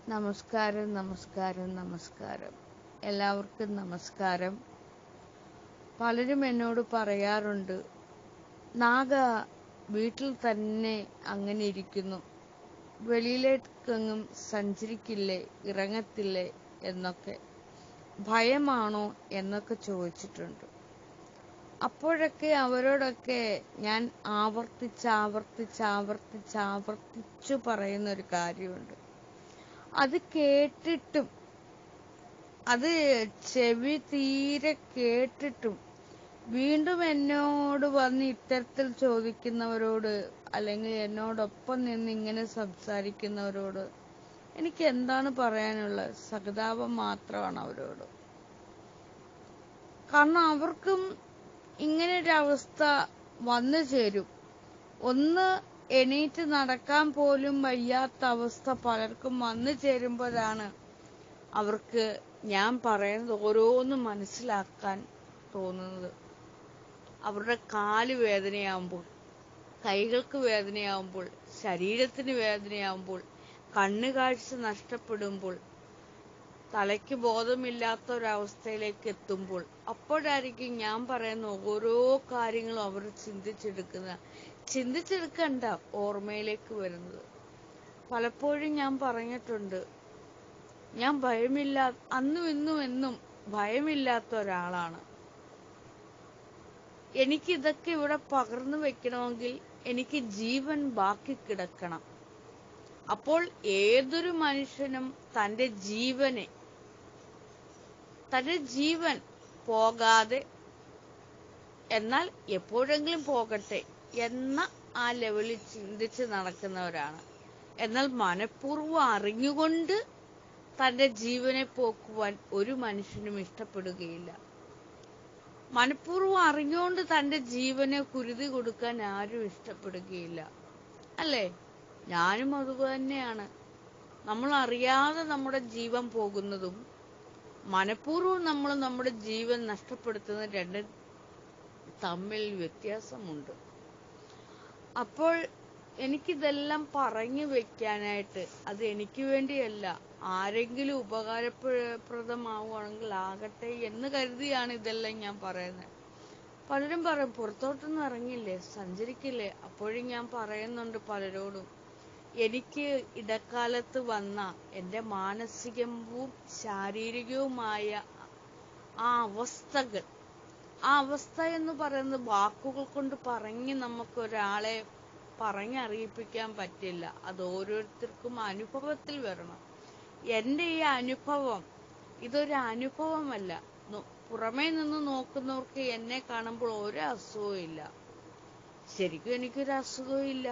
നമസ്കാരം നമസ്കാരം നമസ്കാരം എല്ലാവർക്കും നമസ്കാരം പലരും എന്നോട് പറയാറുണ്ട് നാഗ വീട്ടിൽ തന്നെ അങ്ങനെ ഇരിക്കുന്നു വെളിയിലേക്കെങ്ങും സഞ്ചരിക്കില്ലേ ഇറങ്ങത്തില്ലേ എന്നൊക്കെ ഭയമാണോ എന്നൊക്കെ ചോദിച്ചിട്ടുണ്ട് അപ്പോഴൊക്കെ അവരോടൊക്കെ ഞാൻ ആവർത്തിച്ച് ആവർത്തിച്ച് ആവർത്തിച്ച് ആവർത്തിച്ചു പറയുന്ന ഒരു കാര്യമുണ്ട് അത് കേട്ടിട്ടും അത് ചെവി തീരെ കേട്ടിട്ടും വീണ്ടും എന്നോട് വന്ന് ഇത്തരത്തിൽ ചോദിക്കുന്നവരോട് അല്ലെങ്കിൽ എന്നോടൊപ്പം നിന്ന് ഇങ്ങനെ സംസാരിക്കുന്നവരോട് എനിക്ക് എന്താണ് പറയാനുള്ളത് സഹതാപം മാത്രമാണ് അവരോട് കാരണം അവർക്കും ഇങ്ങനെ ഒരു അവസ്ഥ വന്നു ചേരും ഒന്ന് എണീറ്റ് നടക്കാൻ പോലും വയ്യാത്ത അവസ്ഥ പലർക്കും വന്നു ചേരുമ്പോഴാണ് അവർക്ക് ഞാൻ പറയുന്നത് ഓരോന്നും മനസ്സിലാക്കാൻ തോന്നുന്നത് അവരുടെ കാല് വേദനയാവുമ്പോൾ കൈകൾക്ക് വേദനയാവുമ്പോൾ ശരീരത്തിന് വേദനയാവുമ്പോൾ കണ്ണു കാഴ്ച നഷ്ടപ്പെടുമ്പോൾ തലയ്ക്ക് ബോധമില്ലാത്ത ഒരവസ്ഥയിലേക്ക് എത്തുമ്പോൾ അപ്പോഴായിരിക്കും ഞാൻ പറയുന്ന ഓരോ കാര്യങ്ങളും അവർ ചിന്തിച്ചെടുക്കുന്ന ചിന്തിച്ചെടുക്കണ്ട ഓർമ്മയിലേക്ക് വരുന്നത് പലപ്പോഴും ഞാൻ പറഞ്ഞിട്ടുണ്ട് ഞാൻ ഭയമില്ലാ അന്നും ഇന്നും എന്നും ഭയമില്ലാത്ത ഒരാളാണ് എനിക്ക് ഇതൊക്കെ ഇവിടെ പകർന്നു വെക്കണമെങ്കിൽ എനിക്ക് ജീവൻ ബാക്കി കിടക്കണം അപ്പോൾ ഏതൊരു മനുഷ്യനും തന്റെ ജീവനെ തന്റെ ജീവൻ പോകാതെ എന്നാൽ എപ്പോഴെങ്കിലും പോകട്ടെ എന്ന ആ ലെവലിൽ ചിന്തിച്ച് നടക്കുന്നവരാണ് എന്നാൽ മനഃപൂർവ്വം അറിഞ്ഞുകൊണ്ട് തന്റെ ജീവനെ പോക്കുവാൻ ഒരു മനുഷ്യനും ഇഷ്ടപ്പെടുകയില്ല മനഃപൂർവ്വം അറിഞ്ഞുകൊണ്ട് തന്റെ ജീവനെ കുരുതി കൊടുക്കാൻ ആരും ഇഷ്ടപ്പെടുകയില്ല അല്ലേ ഞാനും അതുതന്നെയാണ് നമ്മൾ അറിയാതെ നമ്മുടെ ജീവൻ പോകുന്നതും മനഃപൂർവ്വം നമ്മൾ നമ്മുടെ ജീവൻ നഷ്ടപ്പെടുത്തുന്ന രണ്ട് തമ്മിൽ വ്യത്യാസമുണ്ട് അപ്പോൾ എനിക്കിതെല്ലാം പറഞ്ഞു വെക്കാനായിട്ട് അത് എനിക്ക് വേണ്ടിയല്ല ആരെങ്കിലും ഉപകാരപ്രദമാവുകയാണെങ്കിൽ ആകട്ടെ എന്ന് കരുതിയാണ് ഇതെല്ലാം ഞാൻ പറയുന്നത് പലരും പറയും പുറത്തോട്ടൊന്നും ഇറങ്ങില്ലേ സഞ്ചരിക്കില്ലേ അപ്പോഴും ഞാൻ പറയുന്നുണ്ട് പലരോടും എനിക്ക് ഇടക്കാലത്ത് വന്ന എൻ്റെ മാനസികവും ശാരീരികവുമായ ആ അവസ്ഥകൾ ആ അവസ്ഥ എന്ന് പറയുന്നത് വാക്കുകൾ കൊണ്ട് പറഞ്ഞ് നമുക്ക് ഒരാളെ പറഞ്ഞറിയിപ്പിക്കാൻ പറ്റില്ല അത് ഓരോരുത്തർക്കും അനുഭവത്തിൽ വരണം എൻ്റെ ഈ അനുഭവം ഇതൊരു അനുഭവമല്ല പുറമേ നിന്ന് നോക്കുന്നവർക്ക് എന്നെ കാണുമ്പോൾ ഒരു അസുഖവും ഇല്ല ശരിക്കും എനിക്കൊരു അസുഖവും ഇല്ല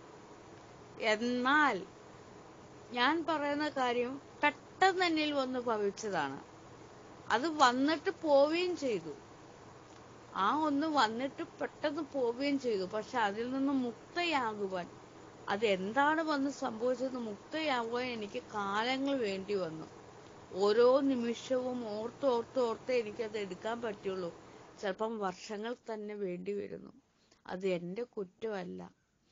എന്നാൽ ഞാൻ പറയുന്ന കാര്യം പെട്ടെന്ന് എന്നിൽ വന്ന് ഭവിച്ചതാണ് അത് വന്നിട്ട് പോവുകയും ചെയ്തു ആ ഒന്ന് വന്നിട്ട് പെട്ടെന്ന് പോവുകയും ചെയ്തു പക്ഷെ അതിൽ നിന്ന് മുക്തയാകുവാൻ അത് എന്താണ് വന്ന് സംഭവിച്ചത് മുക്തയാകുവാൻ എനിക്ക് കാലങ്ങൾ വേണ്ടി വന്നു ഓരോ നിമിഷവും ഓർത്ത് ഓർത്ത് ഓർത്ത് എനിക്കത് എടുക്കാൻ പറ്റുള്ളൂ ചിലപ്പം വർഷങ്ങൾ തന്നെ വേണ്ടി വരുന്നു അത് എൻ്റെ കുറ്റമല്ല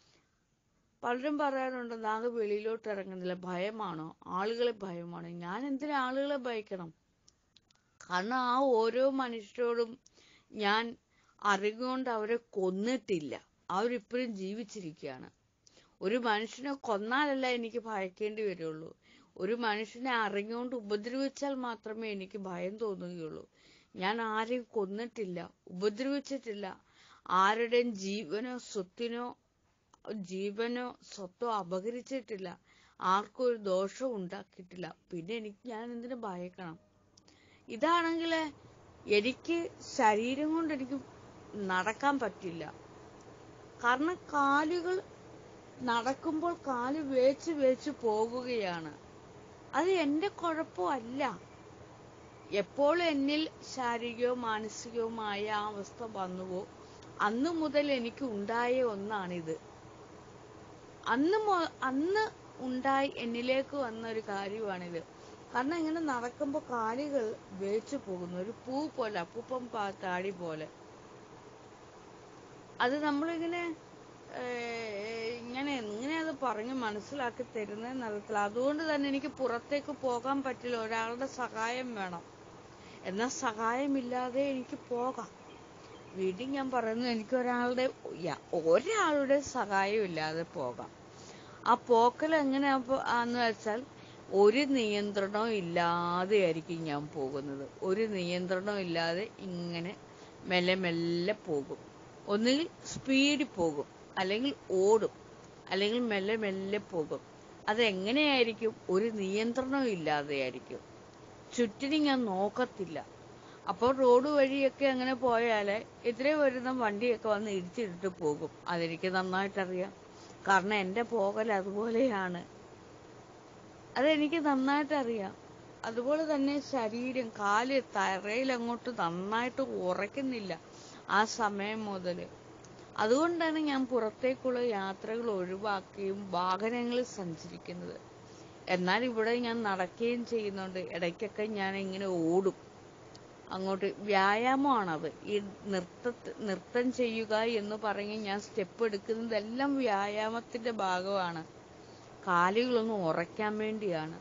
പലരും പറയാറുണ്ട് നാളെ വെളിയിലോട്ട് ഇറങ്ങുന്നില്ല ഭയമാണോ ആളുകളെ ഭയമാണോ ഞാൻ എന്തിനാ ആളുകളെ ഭയക്കണം കാരണം ആ ഓരോ മനുഷ്യരോടും ഞാൻ അറിഞ്ഞുകൊണ്ട് അവരെ കൊന്നിട്ടില്ല അവരിപ്പോഴും ജീവിച്ചിരിക്കുകയാണ് ഒരു മനുഷ്യനെ കൊന്നാലല്ല എനിക്ക് ഭയക്കേണ്ടി വരുള്ളൂ ഒരു മനുഷ്യനെ അറിഞ്ഞുകൊണ്ട് ഉപദ്രവിച്ചാൽ മാത്രമേ എനിക്ക് ഭയം തോന്നുകയുള്ളൂ ഞാൻ ആരെയും കൊന്നിട്ടില്ല ഉപദ്രവിച്ചിട്ടില്ല ആരുടെയും ജീവനോ സ്വത്തിനോ ജീവനോ സ്വത്തോ അപഹരിച്ചിട്ടില്ല ആർക്കും ഒരു ദോഷവും ഉണ്ടാക്കിയിട്ടില്ല പിന്നെ എനിക്ക് ഞാൻ എന്തിനു ഭയക്കണം ഇതാണെങ്കിൽ എനിക്ക് ശരീരം കൊണ്ട് എനിക്ക് നടക്കാൻ പറ്റില്ല കാരണം കാലുകൾ നടക്കുമ്പോൾ കാല് വേച്ച് വേച്ച് പോകുകയാണ് അത് എൻ്റെ കുഴപ്പമല്ല എപ്പോൾ എന്നിൽ ശാരീരികവും മാനസികവുമായ ആ അവസ്ഥ വന്നുവോ അന്ന് മുതൽ എനിക്ക് ഉണ്ടായ ഒന്നാണിത് അന്ന് അന്ന് ഉണ്ടായി എന്നിലേക്ക് വന്ന ഒരു കാര്യമാണിത് കാരണം ഇങ്ങനെ നടക്കുമ്പോൾ കാലുകൾ വേച്ചു പോകുന്നു ഒരു പൂ പോലെ അപ്പൂപ്പം താടി പോലെ അത് നമ്മളിങ്ങനെ ഏഹ്, ഇങ്ങനെ എങ്ങനെ അത് പറഞ്ഞ് മനസ്സിലാക്കി തരുന്നതെന്ന് അറിയത്തില്ല അതുകൊണ്ട് തന്നെ എനിക്ക് പുറത്തേക്ക് പോകാൻ പറ്റില്ല ഒരാളുടെ സഹായം വേണം എന്നാൽ സഹായമില്ലാതെ എനിക്ക് പോകാം വീട്ടിൽ ഞാൻ പറയുന്നു എനിക്ക് ഒരാളുടെ യ- ഒരാളുടെ സഹായം ഇല്ലാതെ പോകാം ആ പോക്കൽ എങ്ങനെയാ പോ- ആന്ന് വെച്ചാൽ ഒരു നിയന്ത്രണവും ഇല്ലാതെ ആയിരിക്കും ഞാൻ പോകുന്നത് ഒരു നിയന്ത്രണവും ഇല്ലാതെ ഇങ്ങനെ മെല്ലെ മെല്ലെ പോകും ഒന്നുകിൽ സ്പീഡിൽ പോകും അല്ലെങ്കിൽ ഓടും അല്ലെങ്കിൽ മെല്ലെ മെല്ലെ പോകും അതെങ്ങനെയായിരിക്കും ഒരു നിയന്ത്രണവും ഇല്ലാതെ ആയിരിക്കും ചുറ്റിനും ഞാൻ നോക്കത്തില്ല അപ്പോൾ റോഡ് വഴിയൊക്കെ അങ്ങനെ പോയാൽ എതിരെ വരുന്ന വണ്ടിയൊക്കെ വന്ന് ഇടിച്ചിട്ടിട്ട് പോകും അതെനിക്ക് നന്നായിട്ടറിയാം കാരണം എൻ്റെ പോകൽ അതുപോലെയാണ് അതെനിക്ക് നന്നായിട്ടറിയാം അതുപോലെ തന്നെ ശരീരം കാല് തറയിൽ അങ്ങോട്ട് നന്നായിട്ട് ഉറയ്ക്കുന്നില്ല ആ സമയം മുതൽ അതുകൊണ്ടാണ് ഞാൻ പുറത്തേക്കുള്ള യാത്രകൾ ഒഴിവാക്കുകയും വാഹനങ്ങളിൽ സഞ്ചരിക്കുന്നത് എന്നാൽ ഇവിടെ ഞാൻ നടക്കുകയും ചെയ്യുന്നുണ്ട് ഇടയ്ക്കൊക്കെ ഞാൻ ഇങ്ങനെ ഓടും അങ്ങോട്ട് വ്യായാമമാണത് ഈ നൃത്ത നൃത്തം ചെയ്യുക എന്ന് പറഞ്ഞ് ഞാൻ സ്റ്റെപ്പ് എടുക്കുന്നതെല്ലാം വ്യായാമത്തിന്റെ ഭാഗമാണ് കാലുകളൊന്ന് ഉറയ്ക്കാൻ വേണ്ടിയാണ്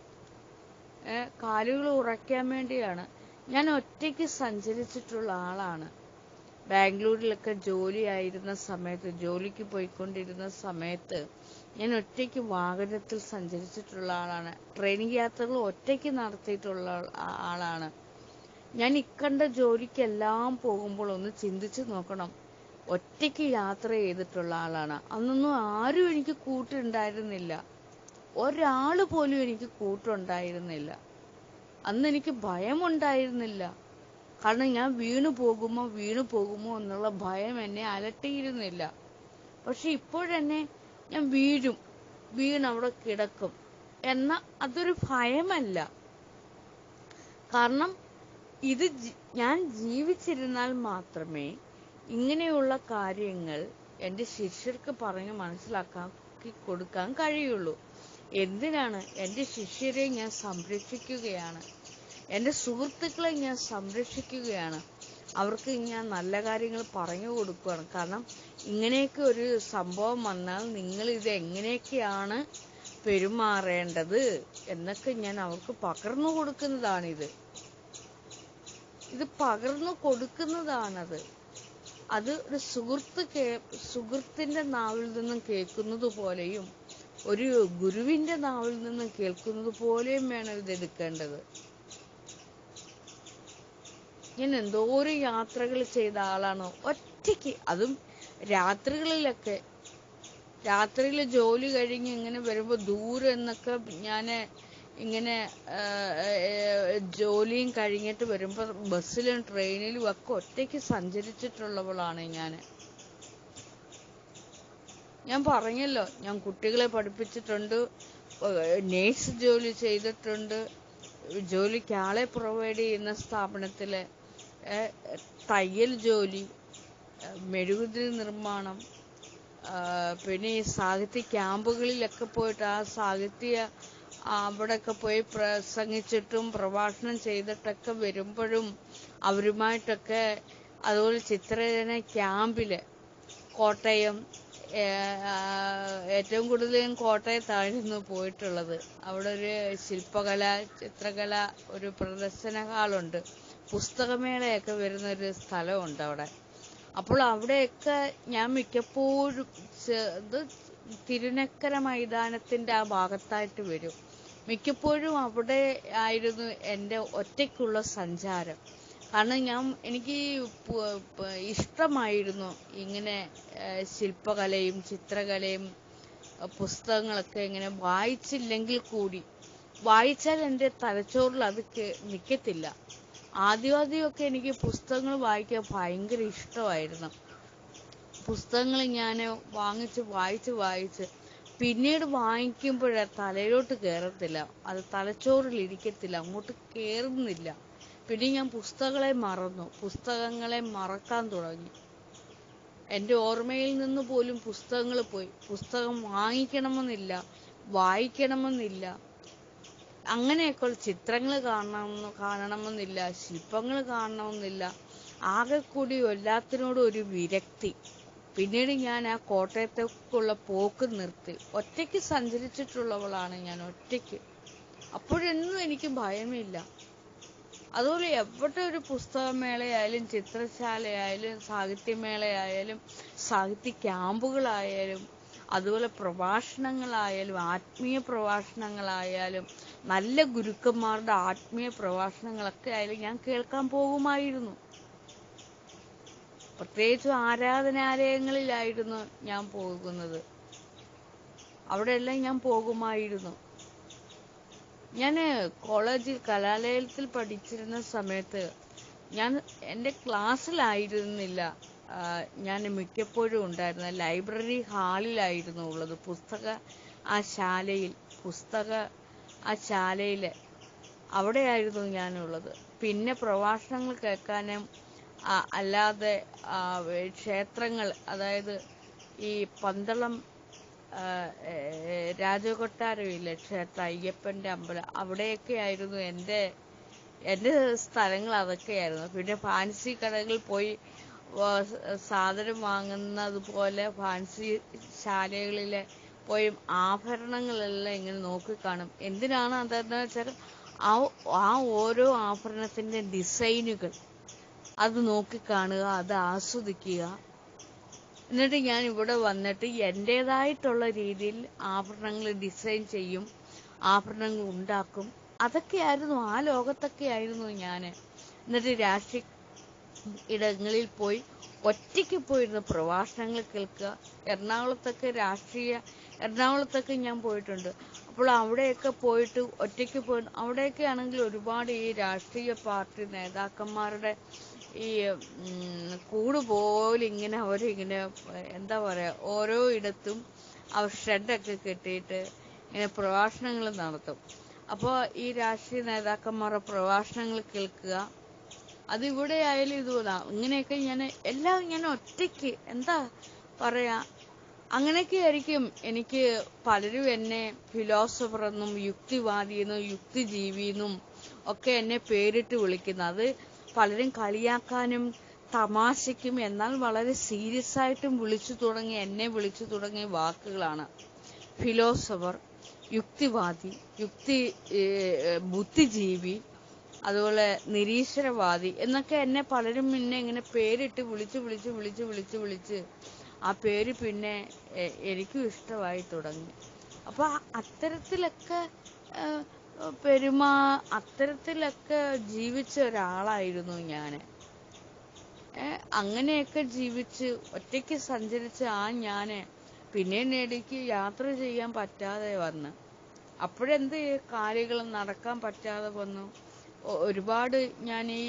ഏ, കാലുകൾ ഉറയ്ക്കാൻ വേണ്ടിയാണ് ഞാൻ ഒറ്റയ്ക്ക് സഞ്ചരിച്ചിട്ടുള്ള ആളാണ് ബാംഗ്ലൂരിലൊക്കെ ജോലിയായിരുന്ന സമയത്ത് ജോലിക്ക് പോയിക്കൊണ്ടിരുന്ന സമയത്ത് ഞാൻ ഒറ്റയ്ക്ക് വാഹനത്തിൽ സഞ്ചരിച്ചിട്ടുള്ള ആളാണ് ട്രെയിനിങ് യാത്രകൾ ഒറ്റയ്ക്ക് നടത്തിയിട്ടുള്ള ആ- ആളാണ് ഞാൻ ഇക്കണ്ട ജോലിക്കെല്ലാം പോകുമ്പോൾ ഒന്ന് ചിന്തിച്ചു നോക്കണം ഒറ്റയ്ക്ക് യാത്ര ചെയ്തിട്ടുള്ള ആളാണ് അന്നൊന്നും ആരും എനിക്ക് കൂട്ടുണ്ടായിരുന്നില്ല ഒരാൾ പോലും എനിക്ക് കൂട്ടുണ്ടായിരുന്നില്ല അന്ന് എനിക്ക് ഭയമുണ്ടായിരുന്നില്ല കാരണം ഞാൻ വീണു പോകുമോ വീണു പോകുമോ എന്നുള്ള ഭയം എന്നെ അലട്ടിയിരുന്നില്ല പക്ഷെ ഇപ്പോഴെന്നെ ഞാൻ വീഴും വീണവിടെ കിടക്കും എന്ന അതൊരു ഭയമല്ല കാരണം ഇത് ജി- ഞാൻ ജീവിച്ചിരുന്നാൽ മാത്രമേ ഇങ്ങനെയുള്ള കാര്യങ്ങൾ എൻ്റെ ശിഷ്യർക്ക് പറഞ്ഞ് മനസ്സിലാക്കി കൊടുക്കാൻ കഴിയുള്ളൂ എന്തിനാണ് എൻ്റെ ശിഷ്യരെ ഞാൻ സംരക്ഷിക്കുകയാണ് എൻ്റെ സുഹൃത്തുക്കളെ ഞാൻ സംരക്ഷിക്കുകയാണ് അവർക്ക് ഞാൻ നല്ല കാര്യങ്ങൾ പറഞ്ഞു കൊടുക്കുകയാണ് കാരണം ഇങ്ങനെയൊക്കെ ഒരു സംഭവം വന്നാൽ നിങ്ങൾ ഇത് എങ്ങനെയൊക്കെയാണ് പെരുമാറേണ്ടത് എന്നൊക്കെ ഞാൻ അവർക്ക് പകർന്നു കൊടുക്കുന്നതാണിത് ഇത് പകർന്നു കൊടുക്കുന്നതാണത് അത് ഒരു സുഹൃത്ത് കേ സുഹൃത്തിന്റെ നാവിൽ നിന്നും കേൾക്കുന്നത് പോലെയും ഒരു ഗുരുവിന്റെ നാവിൽ നിന്നും കേൾക്കുന്നത് പോലെയും വേണം ഇത് എടുക്കേണ്ടത് ഞാൻ എന്തോരം യാത്രകൾ ചെയ്ത ആളാണ് ഒറ്റയ്ക്ക് അതും രാത്രികളിലൊക്കെ രാത്രിയിൽ ജോലി കഴിഞ്ഞ് ഇങ്ങനെ വരുമ്പോൾ ദൂരെ എന്നൊക്കെ ഞാൻ ഇങ്ങനെ ആ, ആ, ജോലിയും കഴിഞ്ഞിട്ട് വരുമ്പോൾ ബസ്സിലും ട്രെയിനിലും ഒക്കെ ഒറ്റയ്ക്ക് സഞ്ചരിച്ചിട്ടുള്ളവളാണ് ഞാൻ ഞാൻ പറഞ്ഞല്ലോ ഞാൻ കുട്ടികളെ പഠിപ്പിച്ചിട്ടുണ്ട് നേഴ്സ് ജോലി ചെയ്തിട്ടുണ്ട് ജോലിക്ക് ആളെ പ്രൊവൈഡ് ചെയ്യുന്ന സ്ഥാപനത്തിലെ ഏ, തയ്യൽ ജോലി ഏ, മെഴുകുതിരി നിർമ്മാണം ആ, പിന്നെ ഈ സാഹിത്യ ക്യാമ്പുകളിലൊക്കെ പോയിട്ട് ആ സാഹിത്യ ആ, അവിടെയൊക്കെ പോയി പ്രസംഗിച്ചിട്ടും പ്രഭാഷണം ചെയ്തിട്ടൊക്കെ വരുമ്പോഴും അവരുമായിട്ടൊക്കെ അതുപോലെ ചിത്രരചന ക്യാമ്പില് കോട്ടയം ഏ, ആ, ഏറ്റവും കൂടുതൽ ഞാൻ കോട്ടയത്തായിരുന്നു പോയിട്ടുള്ളത് അവിടെ ഒരു ശില്പകല ചിത്രകല ഒരു പ്രദർശന ഹാളുണ്ട് പുസ്തകമേളയൊക്കെ വരുന്ന ഒരു സ്ഥലമുണ്ട് അവിടെ അപ്പോൾ അവിടെയൊക്കെ ഞാൻ മിക്കപ്പോഴും ചെ- ഇത് തിരുനക്കര മൈതാനത്തിന്റെ ആ ഭാഗത്തായിട്ട് വരും മിക്കപ്പോഴും അവിടെ ആയിരുന്നു എൻ്റെ ഒറ്റയ്ക്കുള്ള സഞ്ചാരം കാരണം ഞാൻ എനിക്ക് പു- പ- ഇഷ്ടമായിരുന്നു ഇങ്ങനെ ഏഹ്, ശില്പകലയും ചിത്രകലയും ഏഹ്, പുസ്തകങ്ങളൊക്കെ ഇങ്ങനെ വായിച്ചില്ലെങ്കിൽ കൂടി വായിച്ചാൽ എൻ്റെ തലച്ചോറിൽ അത് കേ- നിക്കത്തില്ല ആദ്യാദ്യമൊക്കെ എനിക്ക് പുസ്തകങ്ങൾ വായിക്കാൻ ഭയങ്കര ഇഷ്ടമായിരുന്നു പുസ്തകങ്ങൾ ഞാൻ വാങ്ങിച്ച് വായിച്ച് വായിച്ച് പിന്നീട് വാങ്ങിക്കുമ്പോഴേ തലയിലോട്ട് കയറത്തില്ല അത് തലച്ചോറിൽ ഇരിക്കത്തില്ല അങ്ങോട്ട് കയറുന്നില്ല പിന്നെ ഞാൻ പുസ്തകങ്ങളെ മറന്നു പുസ്തകങ്ങളെ മറക്കാൻ തുടങ്ങി എൻ്റെ ഓർമ്മയിൽ നിന്ന് പോലും പുസ്തകങ്ങൾ പോയി പുസ്തകം വാങ്ങിക്കണമെന്നില്ല വായിക്കണമെന്നില്ല അങ്ങനെയൊക്കെ ചിത്രങ്ങൾ കാണണമെന്ന് കാണണമെന്നില്ല ശില്പങ്ങൾ കാണണമെന്നില്ല ആകെ കൂടി എല്ലാത്തിനോടും ഒരു വിരക്തി പിന്നീട് ഞാൻ ആ കോട്ടയത്തേക്കുള്ള പോക്ക് നിർത്തി ഒറ്റയ്ക്ക് സഞ്ചരിച്ചിട്ടുള്ളവളാണ് ഞാൻ ഒറ്റയ്ക്ക് അപ്പോഴൊന്നും എനിക്ക് ഭയമില്ല അതുപോലെ എവിടെ ഒരു പുസ്തകമേളയായാലും ചിത്രശാലയായാലും സാഹിത്യമേളയായാലും സാഹിത്യ ക്യാമ്പുകളായാലും അതുപോലെ പ്രഭാഷണങ്ങളായാലും ആത്മീയ പ്രഭാഷണങ്ങളായാലും നല്ല ഗുരുക്കന്മാരുടെ ആത്മീയ പ്രഭാഷണങ്ങളൊക്കെ ആയാലും ഞാൻ കേൾക്കാൻ പോകുമായിരുന്നു പ്രത്യേകിച്ചും ആരാധനാലയങ്ങളിലായിരുന്നു ഞാൻ പോകുന്നത് അവിടെയെല്ലാം ഞാൻ പോകുമായിരുന്നു ഞാൻ കോളേജിൽ കലാലയത്തിൽ പഠിച്ചിരുന്ന സമയത്ത് ഞാൻ എൻ്റെ ക്ലാസ്സിലായിരുന്നില്ല ആ, ഞാൻ മിക്കപ്പോഴും ഉണ്ടായിരുന്ന ലൈബ്രറി ഹാളിലായിരുന്നു ഉള്ളത് പുസ്തക ആ ശാലയിൽ പുസ്തക ആ ശാലയിൽ അവിടെയായിരുന്നു ഞാനുള്ളത് പിന്നെ പ്രഭാഷണങ്ങൾ കേൾക്കാനും ആ, അല്ലാതെ ആ, ക്ഷേത്രങ്ങൾ അതായത് ഈ പന്തളം ആ, ഏ, രാജകൊട്ടാരമില്ലേ ക്ഷേത്ര അയ്യപ്പന്റെ അമ്പലം അവിടെയൊക്കെ ആയിരുന്നു എൻ്റെ എൻ്റെ സ്ഥലങ്ങൾ അതൊക്കെയായിരുന്നു പിന്നെ ഫാൻസി കടകളിൽ പോയി വ- സാധനം വാങ്ങുന്നത് പോലെ ഫാൻസി ശാലകളിലെ പോയി ആഭരണങ്ങളെല്ലാം ഇങ്ങനെ നോക്കിക്കാണും എന്തിനാണ് അതെന്ന് വെച്ചാൽ ആ ആ ഓരോ ആഭരണത്തിന്റെ ഡിസൈനുകൾ അത് നോക്കിക്കാണുക അത് ആസ്വദിക്കുക എന്നിട്ട് ഞാൻ ഇവിടെ വന്നിട്ട് എൻ്റെതായിട്ടുള്ള രീതിയിൽ ആഭരണങ്ങൾ ഡിസൈൻ ചെയ്യും ആഭരണങ്ങൾ ഉണ്ടാക്കും അതൊക്കെയായിരുന്നു ആ ലോകത്തൊക്കെ ആയിരുന്നു ഞാൻ എന്നിട്ട് രാഷ്ട്രീയ ഇടങ്ങളിൽ പോയി ഒറ്റയ്ക്ക് പോയിരുന്ന് പ്രഭാഷണങ്ങൾ കേൾക്കുക എറണാകുളത്തൊക്കെ രാഷ്ട്രീയ എറണാകുളത്തൊക്കെ ഞാൻ പോയിട്ടുണ്ട് അപ്പോൾ അവിടെയൊക്കെ പോയിട്ട് ഒറ്റയ്ക്ക് പോയി അവിടെയൊക്കെ ആണെങ്കിൽ ഒരുപാട് ഈ രാഷ്ട്രീയ പാർട്ടി നേതാക്കന്മാരുടെ ഈ ഉം, കൂട് പോലെ ഇങ്ങനെ അവരിങ്ങനെ എന്താ പറയാ ഓരോ ഇടത്തും അവർ ഷെഡൊക്കെ കെട്ടിയിട്ട് ഇങ്ങനെ പ്രഭാഷണങ്ങൾ നടത്തും അപ്പോൾ ഈ രാഷ്ട്രീയ നേതാക്കന്മാരുടെ പ്രഭാഷണങ്ങൾ കേൾക്കുക അതിവിടെ ആയാലും ഇതുപോലെ ഇങ്ങനെയൊക്കെ ഞാൻ എല്ലാം ഞാൻ ഒറ്റയ്ക്ക് എന്താ പറയാ അങ്ങനെയൊക്കെ ആയിരിക്കും എനിക്ക് പലരും എന്നെ ഫിലോസഫർ എന്നും യുക്തിവാദി എന്നും യുക്തിജീവി എന്നും ഒക്കെ എന്നെ പേരിട്ട് വിളിക്കുന്നത് അത് പലരും കളിയാക്കാനും തമാശയ്ക്കും എന്നാൽ വളരെ സീരിയസ് ആയിട്ടും വിളിച്ചു തുടങ്ങി എന്നെ വിളിച്ചു തുടങ്ങിയ വാക്കുകളാണ് ഫിലോസഫർ യുക്തിവാദി യുക്തി ഏഹ്, ബുദ്ധിജീവി അതുപോലെ നിരീശ്വരവാദി എന്നൊക്കെ എന്നെ പലരും പിന്നെ ഇങ്ങനെ പേരിട്ട് വിളിച്ച് വിളിച്ച് വിളിച്ച് വിളിച്ച് വിളിച്ച് ആ പേര് പിന്നെ എ- എനിക്കും ഇഷ്ടമായി തുടങ്ങി അപ്പൊ ആ അത്തരത്തിലൊക്കെ ഏഹ്, പെരുമാ അത്തരത്തിലൊക്കെ ജീവിച്ച ഒരാളായിരുന്നു ഞാന് ഏ, അങ്ങനെയൊക്കെ ജീവിച്ച് ഒറ്റയ്ക്ക് സഞ്ചരിച്ച ആ ഞാന് പിന്നെ എനിക്ക് യാത്ര ചെയ്യാൻ പറ്റാതെ വന്ന് അപ്പോഴെന്ത് കാര്യങ്ങൾ നടക്കാൻ പറ്റാതെ വന്നു ഒ- ഒരുപാട് ഞാൻ ഈ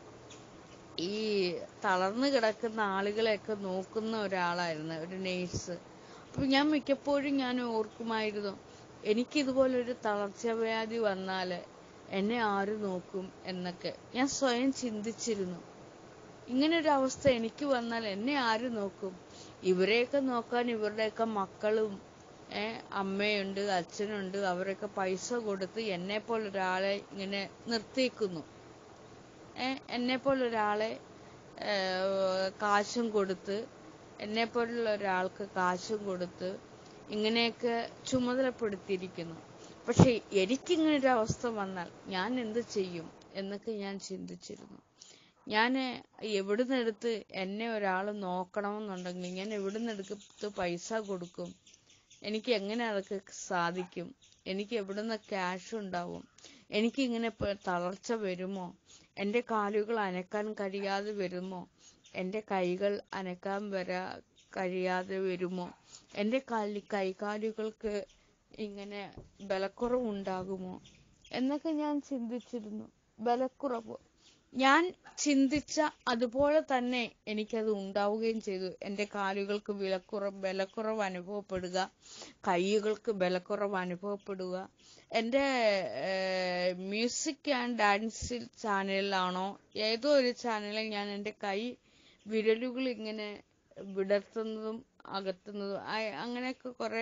ഈ തളർന്നു കിടക്കുന്ന ആളുകളെയൊക്കെ നോക്കുന്ന ഒരാളായിരുന്നു ഒരു നേഴ്സ് അപ്പൊ ഞാൻ മിക്കപ്പോഴും ഞാൻ ഓർക്കുമായിരുന്നു എനിക്കിതുപോലെ ഒരു തളർച്ചവ്യാധി വന്നാല് എന്നെ ആര് നോക്കും എന്നൊക്കെ ഞാൻ സ്വയം ചിന്തിച്ചിരുന്നു ഇങ്ങനെ ഒരു അവസ്ഥ എനിക്ക് വന്നാൽ എന്നെ ആര് നോക്കും ഇവരെയൊക്കെ നോക്കാൻ ഇവരുടെയൊക്കെ മക്കളും ഏ അമ്മയുണ്ട് അച്ഛനുണ്ട് അവരൊക്കെ പൈസ കൊടുത്ത് എന്നെ ഒരാളെ ഇങ്ങനെ നിർത്തിക്കുന്നു ഏ എന്നെ ഒരാളെ ഏ, കാശും കൊടുത്ത് എന്നെ പോലുള്ള ഒരാൾക്ക് കാശും കൊടുത്ത് ഇങ്ങനെയൊക്കെ ചുമതലപ്പെടുത്തിയിരിക്കുന്നു പക്ഷെ എനിക്കിങ്ങനെ ഒരു അവസ്ഥ വന്നാൽ ഞാൻ എന്ത് ചെയ്യും എന്നൊക്കെ ഞാൻ ചിന്തിച്ചിരുന്നു ഞാൻ എവിടുന്ന് എടുത്ത് എന്നെ ഒരാൾ നോക്കണമെന്നുണ്ടെങ്കിൽ ഞാൻ എവിടുന്ന് എടുത്ത് പൈസ കൊടുക്കും എനിക്ക് എങ്ങനെ അതൊക്കെ സാധിക്കും എനിക്ക് എവിടുന്ന് ക്യാഷ് ഉണ്ടാവും എനിക്ക് ഇങ്ങനെ തളർച്ച വരുമോ എൻ്റെ കാലുകൾ അനക്കാൻ കഴിയാതെ വരുമോ എൻ്റെ കൈകൾ അനക്കാൻ വരാ കഴിയാതെ വരുമോ എൻ്റെ കാലി കൈകാലുകൾക്ക് ഇങ്ങനെ ബലക്കുറവുണ്ടാകുമോ എന്നൊക്കെ ഞാൻ ചിന്തിച്ചിരുന്നു ബലക്കുറവ് ഞാൻ ചിന്തിച്ച അതുപോലെ തന്നെ എനിക്കത് ഉണ്ടാവുകയും ചെയ്തു എൻ്റെ കാലുകൾക്ക് വിലക്കുറവ് ബലക്കുറവ് അനുഭവപ്പെടുക കൈകൾക്ക് ബലക്കുറവ് അനുഭവപ്പെടുക എൻ്റെ മ്യൂസിക് ആൻഡ് ഡാൻസ് ചാനലിലാണോ ഏതോ ഒരു ചാനലിൽ ഞാൻ എൻ്റെ കൈ വിരലുകൾ ഇങ്ങനെ വിടർത്തുന്നതും അകത്തുന്നതും ആ- അങ്ങനെയൊക്കെ കുറെ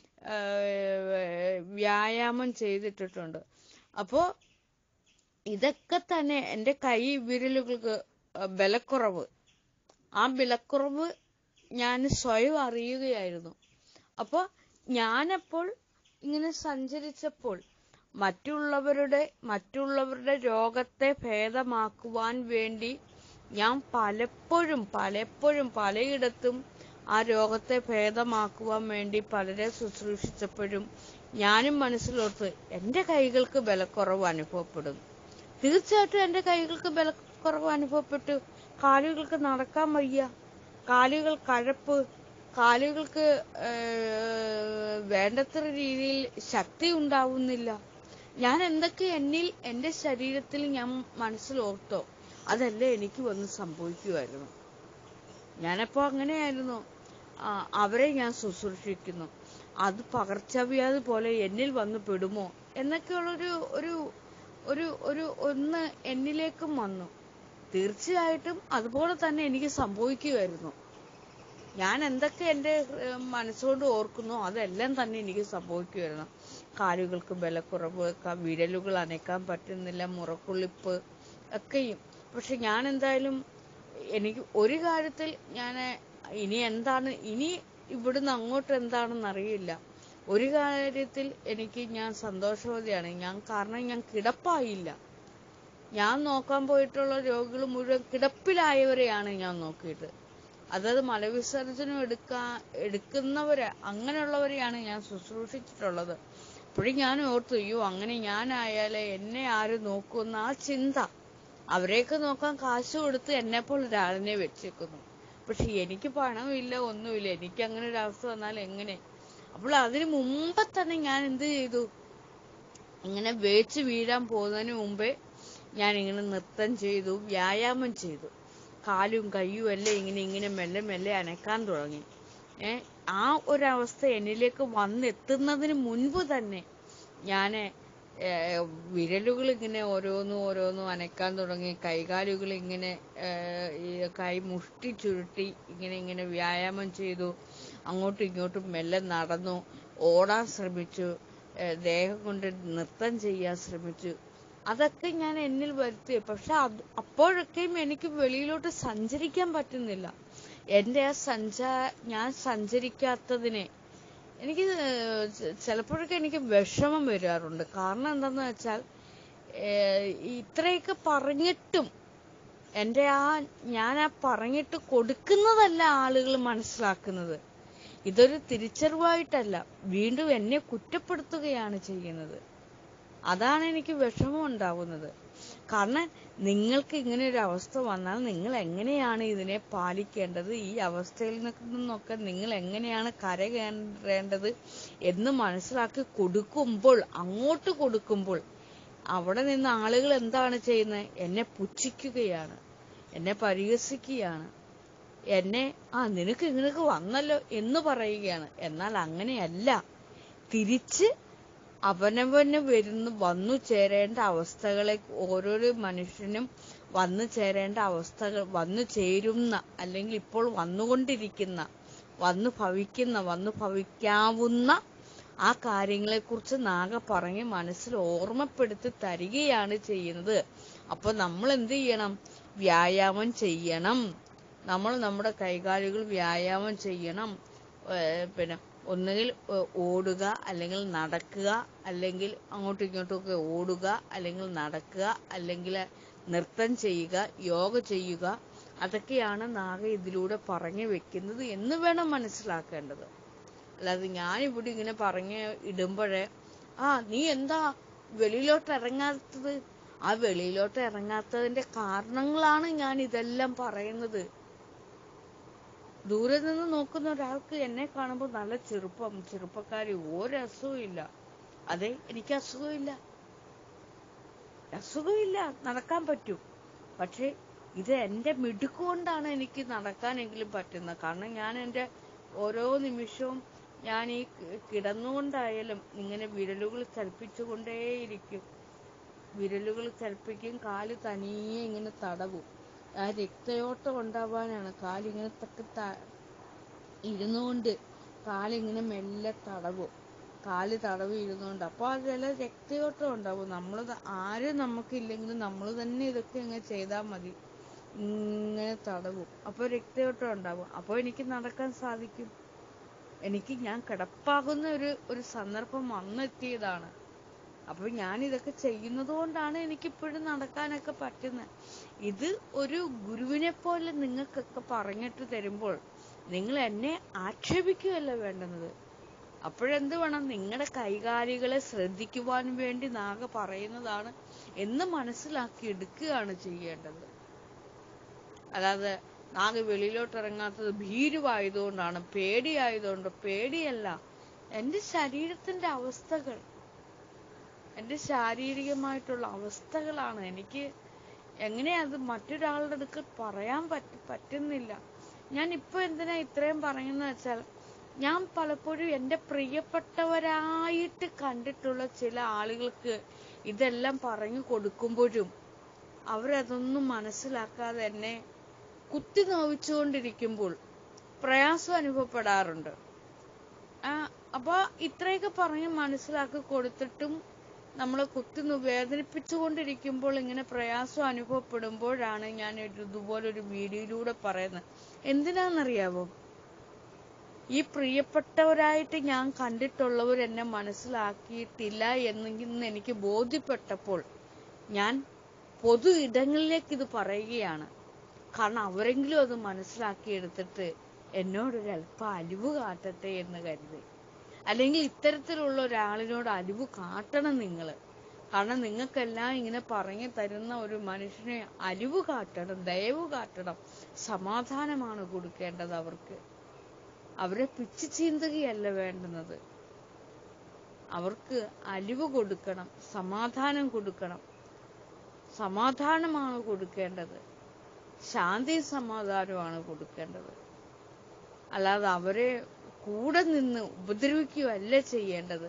വ്യായാമം ചെയ്തിട്ടിട്ടുണ്ട് അപ്പോ ഇതൊക്കെ തന്നെ എൻ്റെ കൈ വിരലുകൾക്ക് ബലക്കുറവ് ആ ബലക്കുറവ് ഞാൻ സ്വയം അറിയുകയായിരുന്നു അപ്പൊ ഞാനപ്പോൾ ഇങ്ങനെ സഞ്ചരിച്ചപ്പോൾ മറ്റുള്ളവരുടെ മറ്റുള്ളവരുടെ രോഗത്തെ ഭേദമാക്കുവാൻ വേണ്ടി ഞാൻ പലപ്പോഴും പലപ്പോഴും പലയിടത്തും ആ രോഗത്തെ ഭേദമാക്കുവാൻ വേണ്ടി പലരെ ശുശ്രൂഷിച്ചപ്പോഴും ഞാനും മനസ്സിലോർത്ത് എന്റെ കൈകൾക്ക് ബലക്കുറവ് അനുഭവപ്പെടും തീർച്ചയായിട്ടും എന്റെ കൈകൾക്ക് ബലക്കുറവ് അനുഭവപ്പെട്ടു കാലുകൾക്ക് നടക്കാൻ വയ്യ കാലുകൾ കഴപ്പ് കാലുകൾക്ക് ഏഹ്, വേണ്ടത്ര രീതിയിൽ ശക്തി ഉണ്ടാവുന്നില്ല ഞാൻ എന്തൊക്കെ എന്നിൽ എന്റെ ശരീരത്തിൽ ഞാൻ മനസ്സിലോർത്തോ അതല്ലേ എനിക്ക് വന്ന് സംഭവിക്കുമായിരുന്നു ഞാനപ്പോ അങ്ങനെയായിരുന്നു ആ, അവരെ ഞാൻ ശുശ്രൂഷിക്കുന്നു അത് പകർച്ചവ്യാധി പോലെ എന്നിൽ വന്ന് പെടുമോ എന്നൊക്കെയുള്ളൊരു ഒരു ഒരു ഒരു ഒന്ന് എന്നിലേക്കും വന്നു തീർച്ചയായിട്ടും അതുപോലെ തന്നെ എനിക്ക് സംഭവിക്കുമായിരുന്നു ഞാൻ എന്തൊക്കെ എൻ്റെ ഏഹ്, മനസ്സുകൊണ്ട് ഓർക്കുന്നോ അതെല്ലാം തന്നെ എനിക്ക് സംഭവിക്കുമായിരുന്നു കാലുകൾക്ക് ബലക്കുറവ് ക- വിരലുകൾ അനക്കാൻ പറ്റുന്നില്ല മുറക്കുള്ളിപ്പ് ഒക്കെയും പക്ഷെ ഞാൻ എന്തായാലും എനിക്ക് ഒരു കാര്യത്തിൽ ഞാൻ ഇനി എന്താണ് ഇനി ഇവിടുന്ന് അങ്ങോട്ട് എന്താണെന്ന് അറിയില്ല ഒരു കാര്യത്തിൽ എനിക്ക് ഞാൻ സന്തോഷവതിയാണ് ഞാൻ കാരണം ഞാൻ കിടപ്പായില്ല ഞാൻ നോക്കാൻ പോയിട്ടുള്ള രോഗികൾ മുഴുവൻ കിടപ്പിലായവരെയാണ് ഞാൻ നോക്കിയിട്ട് അതായത് മലവിസർജനം എടുക്കാ എടുക്കുന്നവരെ അങ്ങനെയുള്ളവരെയാണ് ഞാൻ ശുശ്രൂഷിച്ചിട്ടുള്ളത് അപ്പോഴും ഞാൻ ഓർത്തു അയ്യോ അങ്ങനെ ഞാനായാലേ എന്നെ ആര് നോക്കുമെന്ന ആ ചിന്ത അവരെയൊക്കെ നോക്കാൻ കാശ് കൊടുത്ത് എന്നെപ്പോൾ ഒരാളിനെ വെച്ചേക്കുന്നു പക്ഷെ എനിക്ക് പണമില്ല ഒന്നുമില്ല എനിക്ക് അങ്ങനെ ഒരു അവസ്ഥ വന്നാൽ എങ്ങനെ അപ്പോൾ അതിനു മുമ്പ് തന്നെ ഞാൻ എന്ത് ചെയ്തു ഇങ്ങനെ വേച്ച് വീഴാൻ പോകുന്നതിന് മുമ്പേ ഞാൻ ഇങ്ങനെ നൃത്തം ചെയ്തു വ്യായാമം ചെയ്തു കാലും കയ്യും എല്ലാം ഇങ്ങനെ ഇങ്ങനെ മെല്ലെ മെല്ലെ അനക്കാൻ തുടങ്ങി ഏ ആ ഒരവസ്ഥ എന്നിലേക്ക് വന്നെത്തുന്നതിന് മുൻപ് തന്നെ ഞാൻ വിരലുകൾ ഇങ്ങനെ ഓരോന്നും ഓരോന്നും അനക്കാൻ തുടങ്ങി കൈകാലുകൾ ഇങ്ങനെ ഏ, ഈ കൈ മുഷ്ടി ചുരുട്ടി ഇങ്ങനെ ഇങ്ങനെ വ്യായാമം ചെയ്തു അങ്ങോട്ടും ഇങ്ങോട്ടും മെല്ലെ നടന്നു ഓടാൻ ശ്രമിച്ചു ഏ, ദേഹം കൊണ്ട് നൃത്തം ചെയ്യാൻ ശ്രമിച്ചു അതൊക്കെ ഞാൻ എന്നിൽ വരുത്തി പക്ഷെ അത് അപ്പോഴൊക്കെയും എനിക്ക് വെളിയിലോട്ട് സഞ്ചരിക്കാൻ പറ്റുന്നില്ല എന്റെ ആ സഞ്ചാ ഞാൻ സഞ്ചരിക്കാത്തതിനെ എനിക്ക് ഏഹ് ചെ- ചിലപ്പോഴൊക്കെ എനിക്ക് വിഷമം വരാറുണ്ട് കാരണം എന്താന്ന് വെച്ചാൽ ഏഹ് ഇത്രയൊക്കെ പറഞ്ഞിട്ടും എന്റെ ആ ഞാൻ ആ പറഞ്ഞിട്ട് കൊടുക്കുന്നതല്ല ആളുകൾ മനസ്സിലാക്കുന്നത് ഇതൊരു തിരിച്ചറിവായിട്ടല്ല വീണ്ടും എന്നെ കുറ്റപ്പെടുത്തുകയാണ് ചെയ്യുന്നത് അതാണ് എനിക്ക് വിഷമം ഉണ്ടാവുന്നത് കാരണം നിങ്ങൾക്ക് ഇങ്ങനെ ഒരു അവസ്ഥ വന്നാൽ നിങ്ങൾ എങ്ങനെയാണ് ഇതിനെ പാലിക്കേണ്ടത് ഈ അവസ്ഥയിൽ നിന്നൊക്കെ നിങ്ങൾ എങ്ങനെയാണ് കരകയറേണ്ടത് എന്ന് മനസ്സിലാക്കി കൊടുക്കുമ്പോൾ അങ്ങോട്ട് കൊടുക്കുമ്പോൾ അവിടെ നിന്ന് ആളുകൾ എന്താണ് ചെയ്യുന്നത് എന്നെ പുച്ഛിക്കുകയാണ് എന്നെ പരിഹസിക്കുകയാണ് എന്നെ ആ നിനക്ക് ഇങ്ങനെയൊക്കെ വന്നല്ലോ എന്ന് പറയുകയാണ് എന്നാൽ അങ്ങനെയല്ല തിരിച്ച് അവനവന് വരുന്ന വന്നു ചേരേണ്ട അവസ്ഥകളെ ഓരോരോ മനുഷ്യനും വന്നു ചേരേണ്ട അവസ്ഥകൾ വന്നു ചേരുന്ന അല്ലെങ്കിൽ ഇപ്പോൾ വന്നുകൊണ്ടിരിക്കുന്ന വന്നു ഭവിക്കുന്ന വന്നു ഭവിക്കാവുന്ന ആ കാര്യങ്ങളെക്കുറിച്ച് നാഗ പറഞ്ഞ് മനസ്സിൽ ഓർമ്മപ്പെടുത്തി തരികയാണ് ചെയ്യുന്നത് അപ്പൊ നമ്മൾ എന്ത് ചെയ്യണം വ്യായാമം ചെയ്യണം നമ്മൾ നമ്മുടെ കൈകാലുകൾ വ്യായാമം ചെയ്യണം ഏഹ് പിന്നെ ഒന്നുകിൽ ഏഹ് ഓടുക അല്ലെങ്കിൽ നടക്കുക അല്ലെങ്കിൽ അങ്ങോട്ടും ഇങ്ങോട്ടും ഒക്കെ ഓടുക അല്ലെങ്കിൽ നടക്കുക അല്ലെങ്കിൽ നൃത്തം ചെയ്യുക യോഗ ചെയ്യുക അതൊക്കെയാണ് നാഗ ഇതിലൂടെ പറഞ്ഞു വെക്കുന്നത് എന്ന് വേണം മനസ്സിലാക്കേണ്ടത് അല്ലാതെ ഞാനിവിടെ ഇങ്ങനെ പറഞ്ഞ് ഇടുമ്പോഴേ ആ നീ എന്താ വെളിയിലോട്ട് ഇറങ്ങാത്തത് ആ വെളിയിലോട്ട് ഇറങ്ങാത്തതിന്റെ കാരണങ്ങളാണ് ഞാൻ ഇതെല്ലാം പറയുന്നത് ദൂരെ നിന്ന് നോക്കുന്ന ഒരാൾക്ക് എന്നെ കാണുമ്പോൾ നല്ല ചെറുപ്പം ചെറുപ്പക്കാരി ഒരു അസുഖവും ഇല്ല അതെ എനിക്ക് അസുഖമില്ല അസുഖമില്ല നടക്കാൻ പറ്റും പക്ഷെ ഇത് എന്റെ മിടുക്ക് കൊണ്ടാണ് എനിക്ക് നടക്കാനെങ്കിലും പറ്റുന്നത് കാരണം ഞാൻ എന്റെ ഓരോ നിമിഷവും ഞാൻ ഈ കി- കിടന്നുകൊണ്ടായാലും ഇങ്ങനെ വിരലുകൾ ചലിപ്പിച്ചുകൊണ്ടേയിരിക്കും വിരലുകൾ ചലിപ്പിക്കും കാല് തനിയെ ഇങ്ങനെ തടവും ആ രക്തയോട്ടം ഉണ്ടാവാനാണ് കാലിങ്ങനെ തക്ക് ത- ഇരുന്നുകൊണ്ട് കാലിങ്ങനെ മെല്ലെ തടവും കാല് തടവി ഇരുന്നുകൊണ്ട് അപ്പൊ അതിലെല്ലാം രക്തയോട്ടം ഉണ്ടാവും നമ്മൾ ആരും നമുക്കില്ലെങ്കിലും നമ്മൾ തന്നെ ഇതൊക്കെ ഇങ്ങനെ ചെയ്താൽ മതി ഇങ്ങനെ തടവും അപ്പോൾ രക്തയോട്ടം ഉണ്ടാവും അപ്പോൾ എനിക്ക് നടക്കാൻ സാധിക്കും എനിക്ക് ഞാൻ കിടപ്പാകുന്ന ഒരു ഒരു സന്ദർഭം വന്നെത്തിയതാണ് അപ്പോൾ ഞാൻ ഇതൊക്കെ ചെയ്യുന്നത് കൊണ്ടാണ് എനിക്കിപ്പോഴും നടക്കാനൊക്കെ പറ്റുന്നത് ഇത് ഒരു ഗുരുവിനെ പോലെ നിങ്ങൾക്കൊക്കെ പറഞ്ഞിട്ട് തരുമ്പോൾ നിങ്ങൾ എന്നെ ആക്ഷേപിക്കുകയല്ല വേണ്ടുന്നത് അപ്പോഴെന്ത് വേണം നിങ്ങളുടെ കൈകാലികളെ ശ്രദ്ധിക്കുവാൻ വേണ്ടി നാഗ പറയുന്നതാണ് എന്ന് മനസ്സിലാക്കി എടുക്കുകയാണ് ചെയ്യേണ്ടത് അല്ലാതെ നാഗ വെളിയിലോട്ട് ഇറങ്ങാത്തത് ഭീരുവായതുകൊണ്ടാണ് പേടിയായതുകൊണ്ട് പേടിയല്ല എന്റെ ശരീരത്തിന്റെ അവസ്ഥകൾ എന്റെ ശാരീരികമായിട്ടുള്ള അവസ്ഥകളാണ് എനിക്ക് എങ്ങനെയാ അത് മറ്റൊരാളുടെ അടുക്കൽ പറയാൻ പറ്റ പറ്റുന്നില്ല ഞാൻ ഇപ്പൊ എന്തിനാ ഇത്രയും പറയുന്നത് വെച്ചാൽ ഞാൻ പലപ്പോഴും എൻ്റെ പ്രിയപ്പെട്ടവരായിട്ട് കണ്ടിട്ടുള്ള ചില ആളുകൾക്ക് ഇതെല്ലാം പറഞ്ഞു കൊടുക്കുമ്പോഴും അവരതൊന്നും മനസ്സിലാക്കാതെ എന്നെ കുത്തി നോവിച്ചുകൊണ്ടിരിക്കുമ്പോൾ പ്രയാസം അനുഭവപ്പെടാറുണ്ട് ആ, അപ്പൊ ഇത്രയൊക്കെ പറഞ്ഞ് മനസ്സിലാക്കി കൊടുത്തിട്ടും നമ്മളെ കുത്തി നോ- വേദനിപ്പിച്ചുകൊണ്ടിരിക്കുമ്പോൾ ഇങ്ങനെ പ്രയാസം അനുഭവപ്പെടുമ്പോഴാണ് ഞാൻ ഒരു ഇതുപോലൊരു വീഡിയോയിലൂടെ പറയുന്നത് എന്തിനാണെന്നറിയാവോ ഈ പ്രിയപ്പെട്ടവരായിട്ട് ഞാൻ കണ്ടിട്ടുള്ളവർ എന്നെ മനസ്സിലാക്കിയിട്ടില്ല എന്ന് എനിക്ക് ബോധ്യപ്പെട്ടപ്പോൾ ഞാൻ പൊതു ഇടങ്ങളിലേക്ക് ഇത് പറയുകയാണ് കാരണം അവരെങ്കിലും അത് മനസ്സിലാക്കിയെടുത്തിട്ട് എന്നോടൊരു അല്പം അലിവ് കാട്ടട്ടെ എന്ന് കരുതി അല്ലെങ്കിൽ ഇത്തരത്തിലുള്ള ഒരാളിനോട് അലിവ് കാട്ടണം നിങ്ങൾ കാരണം നിങ്ങൾക്കെല്ലാം ഇങ്ങനെ പറഞ്ഞു തരുന്ന ഒരു മനുഷ്യനെ അലിവ് കാട്ടണം ദയവ് കാട്ടണം സമാധാനമാണ് കൊടുക്കേണ്ടത് അവർക്ക് അവരെ പിച്ചു ചീന്തുകയല്ല വേണ്ടുന്നത് അവർക്ക് അലിവ് കൊടുക്കണം സമാധാനം കൊടുക്കണം സമാധാനമാണ് കൊടുക്കേണ്ടത് ശാന്തി സമാധാനമാണ് കൊടുക്കേണ്ടത് അല്ലാതെ അവരെ കൂടെ നിന്ന് ഉപദ്രവിക്കുകയല്ല ചെയ്യേണ്ടത്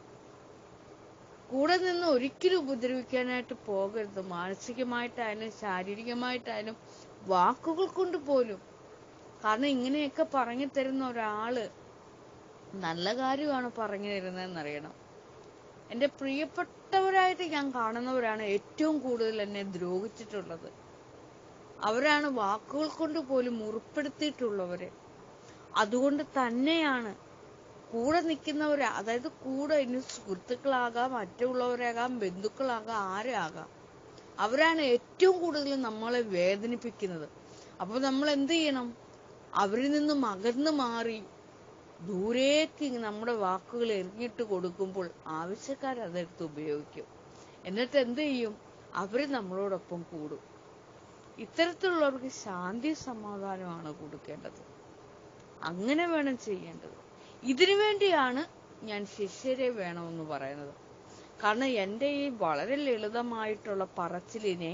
കൂടെ നിന്ന് ഒരിക്കലും ഉപദ്രവിക്കാനായിട്ട് പോകരുത് മാനസികമായിട്ടായാലും ശാരീരികമായിട്ടായാലും വാക്കുകൾ കൊണ്ട് പോലും കാരണം ഇങ്ങനെയൊക്കെ പറഞ്ഞു തരുന്ന ഒരാള് നല്ല കാര്യമാണ് പറഞ്ഞു തരുന്നതെന്നറിയണം എന്റെ പ്രിയപ്പെട്ടവരായിട്ട് ഞാൻ കാണുന്നവരാണ് ഏറ്റവും കൂടുതൽ എന്നെ ദ്രോഹിച്ചിട്ടുള്ളത് അവരാണ് വാക്കുകൾ കൊണ്ട് പോലും മുറിപ്പെടുത്തിയിട്ടുള്ളവര് അതുകൊണ്ട് തന്നെയാണ് കൂടെ നിൽക്കുന്നവര് അതായത് കൂടെ ഇനി സുഹൃത്തുക്കളാകാം മറ്റുള്ളവരാകാം ബന്ധുക്കളാകാം ആരാകാം അവരാണ് ഏറ്റവും കൂടുതൽ നമ്മളെ വേദനിപ്പിക്കുന്നത് അപ്പൊ നമ്മൾ എന്ത് ചെയ്യണം അവരിൽ നിന്നും അകന്നു മാറി ദൂരേക്ക് നമ്മുടെ വാക്കുകൾ എറിഞ്ഞിട്ട് കൊടുക്കുമ്പോൾ ആവശ്യക്കാർ അതെടുത്ത് ഉപയോഗിക്കും എന്നിട്ട് എന്ത് ചെയ്യും അവര് നമ്മളോടൊപ്പം കൂടും ഇത്തരത്തിലുള്ളവർക്ക് ശാന്തി സമാധാനമാണ് കൊടുക്കേണ്ടത് അങ്ങനെ വേണം ചെയ്യേണ്ടത് ഇതിനു വേണ്ടിയാണ് ഞാൻ ശിഷ്യരെ വേണമെന്ന് പറയുന്നത് കാരണം എൻ്റെ ഈ വളരെ ലളിതമായിട്ടുള്ള പറച്ചിലിനെ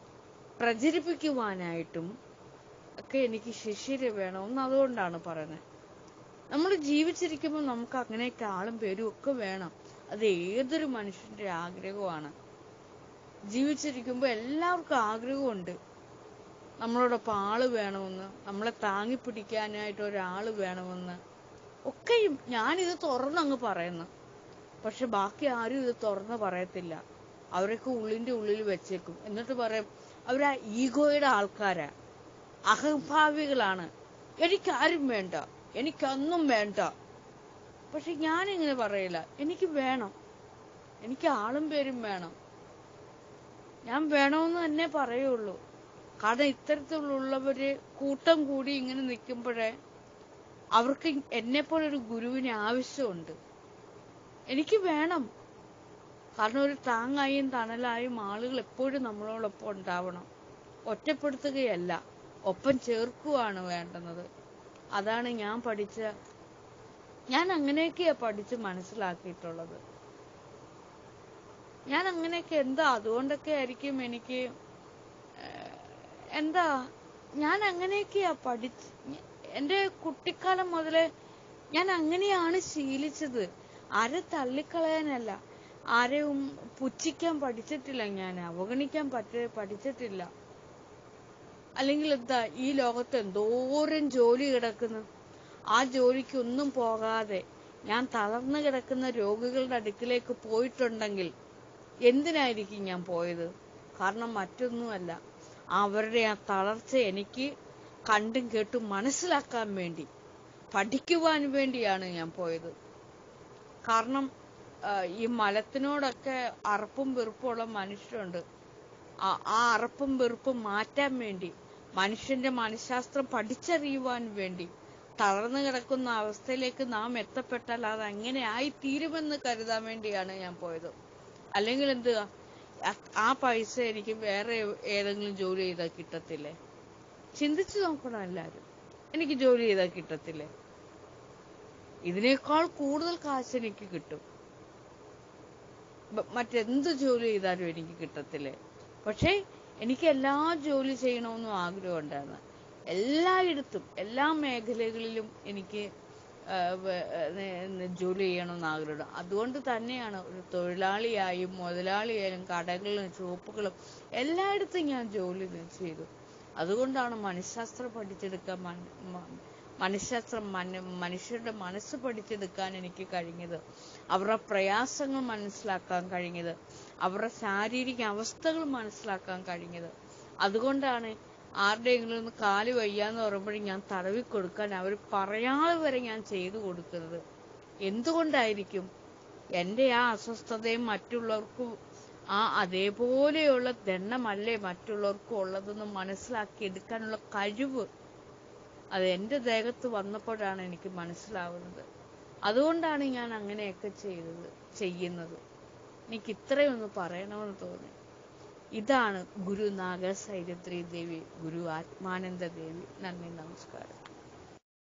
പ്രചരിപ്പിക്കുവാനായിട്ടും ഒക്കെ എനിക്ക് ശിഷ്യരെ വേണമെന്ന് അതുകൊണ്ടാണ് പറയുന്നത് നമ്മൾ ജീവിച്ചിരിക്കുമ്പോൾ നമുക്ക് അങ്ങനെയൊക്കെ ആളും പേരും ഒക്കെ വേണം അത് ഏതൊരു മനുഷ്യന്റെ ആഗ്രഹമാണ് ജീവിച്ചിരിക്കുമ്പോൾ എല്ലാവർക്കും ആഗ്രഹമുണ്ട് നമ്മളോടൊപ്പം ആള് വേണമെന്ന് നമ്മളെ താങ്ങി പിടിക്കാനായിട്ട് ഒരാള് വേണമെന്ന് ഒക്കെയും ഞാനിത് തുറന്നങ്ങ് പറയുന്നു പക്ഷെ ബാക്കി ആരും ഇത് തുറന്ന് പറയത്തില്ല അവരൊക്കെ ഉള്ളിന്റെ ഉള്ളിൽ വെച്ചേക്കും എന്നിട്ട് പറയും അവരാ ഈഗോയുടെ ആൾക്കാരാ അഹംഭാവികളാണ് എനിക്കാരും വേണ്ട എനിക്കൊന്നും വേണ്ട പക്ഷെ ഞാനിങ്ങനെ പറയില്ല എനിക്ക് വേണം എനിക്ക് ആളും പേരും വേണം ഞാൻ വേണമെന്ന് തന്നെ പറയുള്ളൂ കാരണം ഇത്തരത്തിലുള്ളവര് കൂട്ടം കൂടി ഇങ്ങനെ നിൽക്കുമ്പോഴേ അവർക്ക് എന്നെ പോലെ ഒരു ഗുരുവിന് ആവശ്യമുണ്ട് എനിക്ക് വേണം കാരണം ഒരു താങ്ങായും തണലായും ആളുകൾ എപ്പോഴും നമ്മളോടൊപ്പം ഉണ്ടാവണം ഒറ്റപ്പെടുത്തുകയല്ല ഒപ്പം ചേർക്കുവാണ് വേണ്ടുന്നത് അതാണ് ഞാൻ പഠിച്ച ഞാൻ അങ്ങനെയൊക്കെയാ പഠിച്ച് മനസ്സിലാക്കിയിട്ടുള്ളത് ഞാൻ അങ്ങനെയൊക്കെ എന്താ അതുകൊണ്ടൊക്കെ ആയിരിക്കും എനിക്ക് ഏഹ്, എന്താ ഞാൻ അങ്ങനെയൊക്കെയാ പഠിച്ച് എന്റെ കുട്ടിക്കാലം മുതലേ ഞാൻ അങ്ങനെയാണ് ശീലിച്ചത് ആരെ തള്ളിക്കളയാനല്ല ആരെയും പുച്ഛിക്കാൻ പഠിച്ചിട്ടില്ല ഞാൻ അവഗണിക്കാൻ പറ്റ പഠിച്ചിട്ടില്ല അല്ലെങ്കിൽ എന്താ ഈ ലോകത്ത് എന്തോരം ജോലി കിടക്കുന്നു ആ ജോലിക്ക് ഒന്നും പോകാതെ ഞാൻ തളർന്നു കിടക്കുന്ന രോഗികളുടെ അടുക്കിലേക്ക് പോയിട്ടുണ്ടെങ്കിൽ എന്തിനായിരിക്കും ഞാൻ പോയത് കാരണം മറ്റൊന്നുമല്ല അവരുടെ ആ തളർച്ച എനിക്ക് കണ്ടും കേട്ടും മനസ്സിലാക്കാൻ വേണ്ടി പഠിക്കുവാൻ വേണ്ടിയാണ് ഞാൻ പോയത് കാരണം ആ, ഈ മലത്തിനോടൊക്കെ അറപ്പും വെറുപ്പുള്ള മനുഷ്യരുണ്ട് ആ- ആ അറപ്പും വെറുപ്പും മാറ്റാൻ വേണ്ടി മനുഷ്യന്റെ മനഃശാസ്ത്രം പഠിച്ചറിയുവാൻ വേണ്ടി തളർന്നു കിടക്കുന്ന അവസ്ഥയിലേക്ക് നാം എത്തപ്പെട്ടാൽ അത് അങ്ങനെ ആയി തീരുമെന്ന് കരുതാൻ വേണ്ടിയാണ് ഞാൻ പോയത് അല്ലെങ്കിൽ എന്ത് ആ പൈസ എനിക്ക് വേറെ ഏതെങ്കിലും ജോലി ചെയ്താൽ കിട്ടത്തില്ലേ ചിന്തിച്ചു നോക്കണം എല്ലാരും എനിക്ക് ജോലി ചെയ്താൽ കിട്ടത്തില്ലേ ഇതിനേക്കാൾ കൂടുതൽ കാശ് എനിക്ക് കിട്ടും ബ- മറ്റെന്ത് ജോലി ചെയ്താലും എനിക്ക് കിട്ടത്തില്ലേ പക്ഷേ എനിക്ക് എല്ലാ ജോലി ചെയ്യണമെന്നും ആഗ്രഹമുണ്ടായിരുന്നു എല്ലായിടത്തും എല്ലാ മേഖലകളിലും എനിക്ക് ആ, വ- ഏ, ജോലി ചെയ്യണമെന്ന് ആഗ്രഹമുണ്ട് അതുകൊണ്ട് തന്നെയാണ് ഒരു തൊഴിലാളിയായും മുതലാളിയായും കടകളിലും ഷോപ്പുകളും എല്ലായിടത്തും ഞാൻ ജോലി ചെയ്തു അതുകൊണ്ടാണ് മനഃശാസ്ത്രം പഠിച്ചെടുക്കാൻ മന- മ- മനഃശാസ്ത്രം മന മനുഷ്യരുടെ മനസ്സ് പഠിച്ചെടുക്കാൻ എനിക്ക് കഴിഞ്ഞത് അവരുടെ പ്രയാസങ്ങൾ മനസ്സിലാക്കാൻ കഴിഞ്ഞത് അവരുടെ ശാരീരിക അവസ്ഥകൾ മനസ്സിലാക്കാൻ കഴിഞ്ഞത് അതുകൊണ്ടാണ് ആരുടെയെങ്കിലും ഒന്ന് കാല് വയ്യാന്ന് പറയുമ്പോഴും ഞാൻ തടവി കൊടുക്കാൻ അവർ പറയാതെ വരെ ഞാൻ ചെയ്തു കൊടുക്കുന്നത് എന്തുകൊണ്ടായിരിക്കും എൻ്റെ ആ അസ്വസ്ഥതയും മറ്റുള്ളവർക്കും ആ അതേപോലെയുള്ള ദണ്ണമല്ലേ മറ്റുള്ളവർക്കും ഉള്ളതെന്ന് മനസ്സിലാക്കി എടുക്കാനുള്ള കഴിവ് അത് എൻ്റെ ദേഹത്ത് വന്നപ്പോഴാണ് എനിക്ക് മനസ്സിലാവുന്നത് അതുകൊണ്ടാണ് ഞാൻ അങ്ങനെയൊക്കെ ചെയ്തത് ചെയ്യുന്നത് എനിക്ക് ഇത്രയൊന്ന് പറയണമെന്ന് തോന്നി ഇതാണ് ഗുരു നാഗസൈരത്രി ദേവി ഗുരു ആത്മാനന്ദ ദേവി നന്ദി നമസ്കാരം